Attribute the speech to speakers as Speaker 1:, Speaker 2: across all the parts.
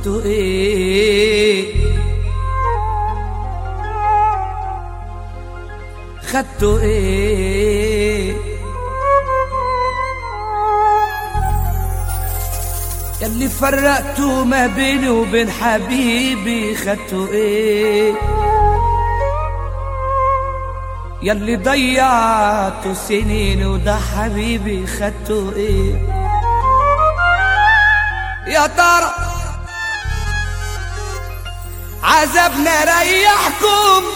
Speaker 1: خدتوا ايه خدتوا ايه ياللي فرقتوا ما بيني وبين حبيبي خدتوا ايه ياللي ضيعتوا سنين وده حبيبي خدتوا ايه يا ترى عذابنا ريحكم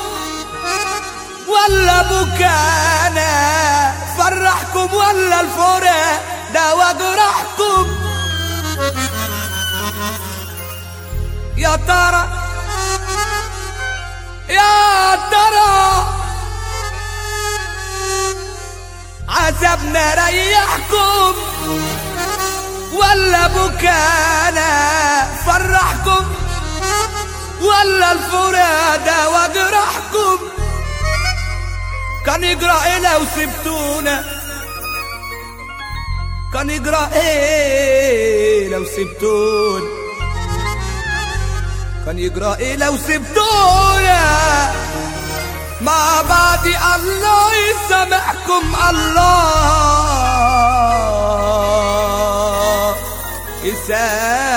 Speaker 1: ولا بكانا فرحكم ولا الفراق دوا جرحكم يا ترى يا ترى عذابنا ريحكم ولا بكانا فرحكم ولا الفرادة وجرحكم كان يجرى ايه لو سبتونا كان يجرى ايه لو سبتونا كان يجرى ايه لو سبتونا مع بعض الله يسامحكم الله يسامحكم